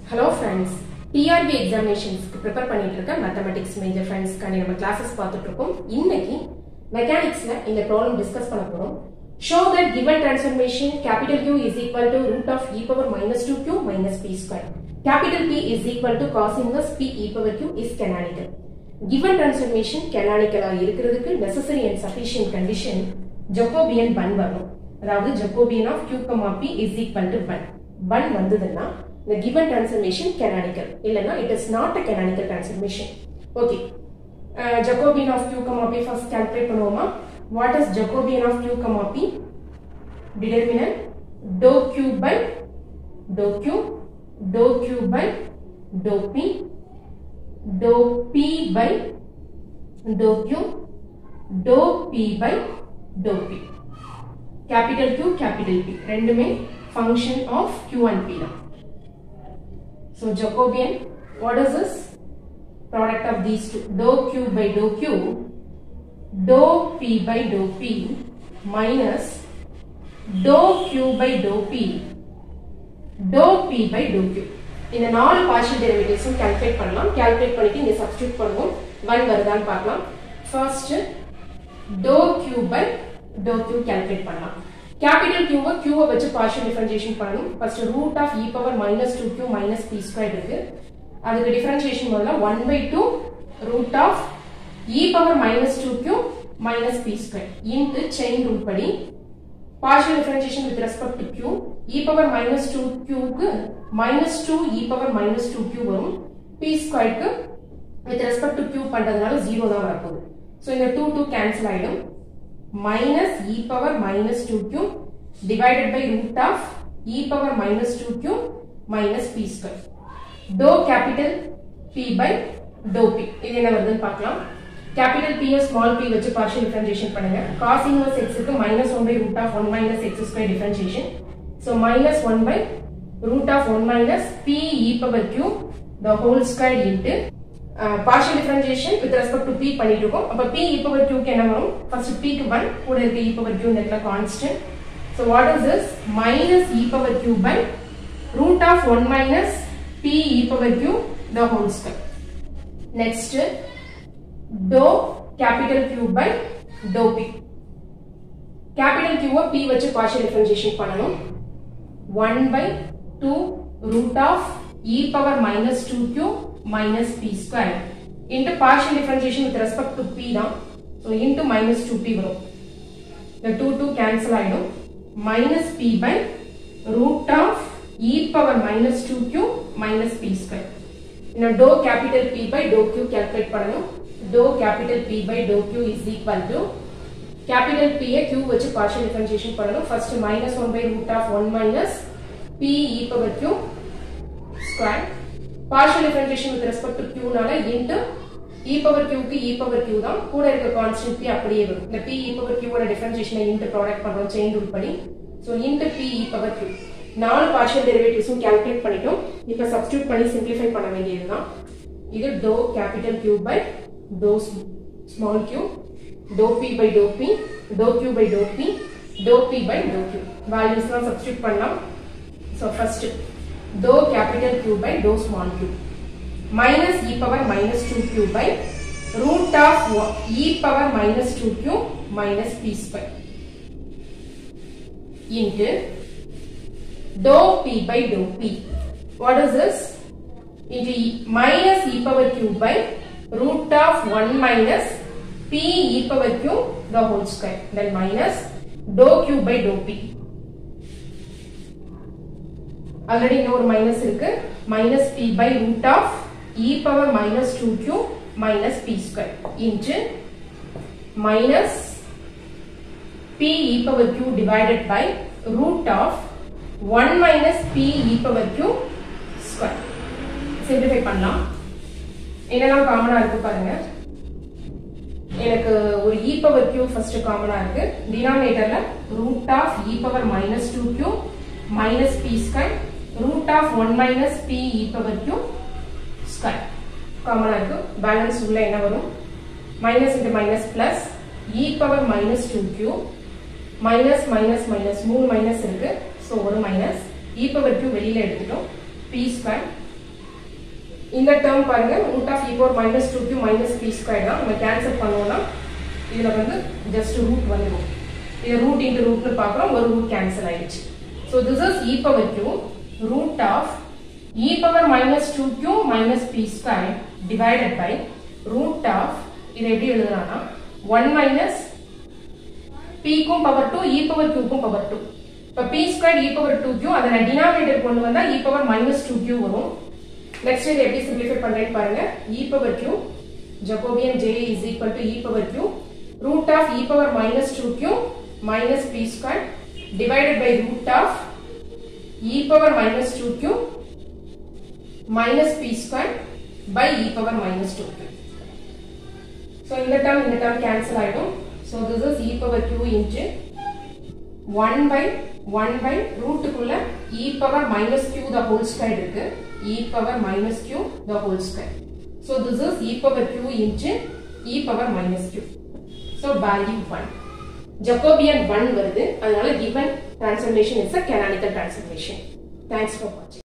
Hello friends TRP எக்ஸாமினேஷன்ஸ்க்கு prepare பண்ணிட்டு இருக்க மேத்தமெட்டிக்ஸ் மேஜர் ஃப்ரெண்ட்ஸ்க்கான நம்ம கிளாஸஸ் பார்த்துட்டு இருக்கோம் இன்னைக்கு மெக்கானிக்ஸ்ல இந்த ப்ராப்ளம் டிஸ்கஸ் பண்ண போறோம் show that given transformation capital Q is equal to root of e power minus 2q minus p square. Capital P is equal to cos inverse p e power q is canonical. given transformation canonical ஆ இருக்கிறதுக்கு necessary and sufficient condition Jacobian one வரும் அதாவது Jacobian of q, p is equal to 1 one வந்ததுன்னா the given transformation canonical இல்லனா it is not a canonical transformation okay uh, jacobian of q p first calculate பண்ணுவோமா what is jacobian of q p determinant dou q by dou q dou q by dou p dou p by dou q dou p by dou p capital q capital p ரெண்டுமே function of q and p தான் So Jacobian, what is this? Product of these two. Dou q by dou q, dou p by dou p minus dou q by dou p, dou p by dou q. இந்த நாலு partial டெரிவேட்டிவ்ஸும் calculate பண்ணலாம் calculate பண்ணிட்டு இங்க substitute பண்ணுவோம் one வருதான்னு பார்க்கலாம் first dou q by dou q calculate பண்ணலாம் கேபிட்டல் கியூவை கியூவை வச்சு பார்ஷியல் டிஃபரன்ஷியேஷன் பண்ணணும் first root of e power minus two q minus p square இருக்கு அதுக்கு டிஃபரன்ஷியேஷன் முதல்ல one by two root of e power minus two q minus p square into chain rule படி partial differentiation with respect to q E power minus two கியூக்கு minus two e power minus two q வரும் p ஸ்கொயருக்கு with respect to q பண்றதுனால zero தான் வரப்போகுது so இந்த two two cancel ஆயிடும் minus e power minus 2q divided by root of e power minus 2q minus p square. Dou capital P by dou P. இது என்ன வருதுன்னு பார்க்கலாம் capital P small p வச்சு partial differentiation பண்ணுங்க cos inverse x க்கு minus 1 by root of 1 minus x square differentiation. So minus 1 by root of 1 minus p e power q the whole square into partial differentiation with respect to p பண்ணிட்டு இருக்கோம் அப்ப B e power கியூக்கு என்ன வரும் first பிக்கு one கூட இருக்க இ power q இந்த இடத்துல constant so what is this minus e power q by root of one minus p e power q the whole square next dou capital q by dou p capital கியூவை p வச்சு partial differentiation பண்ணணும் one by two root of e power minus two q minus p square into partial differentiation with respect to p தான் so into minus 2p வரும் the 2 2 cancel ஆயிடும் minus p by root of e power minus 2q minus p square இன்னும் dou capital p by dou q calculate பண்ணணும் dou capital p by dou q is equal to capital p ய q வச்சு partial differentiation பண்ணணும் first minus 1 by root of 1 minus p e power q square partial differentiation with respect to q நால into e power q க்கு e power q தான் கூட இருக்க constant p அப்படியே வரும் இந்த p e power q ஓட differentiation into product பண்றோம் chain rule படி so into p e power q நாலு partial derivatives calculate பண்ணிட்டோம் இப்போ substitute பண்ணி simplify பண்ண வேண்டியதுதான் இது dou capital Q by dou small q dou p by dou p dou q by dou p dou p by dou q values எல்லாம் substitute பண்ணலாம் so first dou capital Q by dou small q minus e power minus 2q by root of e power minus 2q minus p square into dou p by dou p. What is this? Into e minus e power q by root of 1 minus p e power q the whole square. Then minus dou q by dou p. Already இன்னொரு minus இருக்கு minus p by root of e power minus two q minus p square into minus p e power q divided by root of one minus p e power q square simplify பண்ணலாம் என்னெல்லாம் காமனா இருக்கு பாருங்க எனக்கு ஒரு இ power Q first காமனா இருக்கு டினாமினேட்டர்ல root of e power minus two q minus p square root of 1 minus p e power q square காமனா இருக்கு பேலன்ஸ் உள்ள என்ன வரும் minus into minus plus e power minus two q minus minus minus மூணு minus இருக்கு so ஒரு minus e power q வெளியில எடுத்துட்டோம் பி ஸ்கொயர் இந்த டேர்ம் பாருங்க root of e power minus two q minus p square தான் நம்ம cancel பண்ணோம்னா இதுல வந்து ஜஸ்ட் ரூட் வந்துடும் இது ரூட் இன்டு ரூட்னு பார்க்குறோம் ஒரு ரூட் கேன்சல் ஆயிடுச்சு so this is e power q root of e power minus two q minus p square divided by root of இதை எப்படி எழுதுறாங்கன்னா ஒன் மைனஸ் பிக்கும் பவர் டூ இ பவர் கியூக்கும் பவர் டூ இப்போ p square e power two q அதை நான் denominator கொண்டு வந்தா e power minus two q வரும் நெக்ஸ்ட் இதை எப்படி சிம்பிளிஃபை பண்றேன்னு பாருங்க e power q Jacobian J is equal to e power q root of e power minus two q minus p square divided by root of e power minus two q minus p square by e power minus two q so இந்த term இந்த term cancel ஆயிடும் so this is e power q into one by one by ரூட்டுக்குள்ள e power minus q the whole square இருக்கு e power minus q the whole square so this is e power q into e power minus q so value one Jacobian one வருது அதனால given transformation is a canonical transformation. Thanks for watching.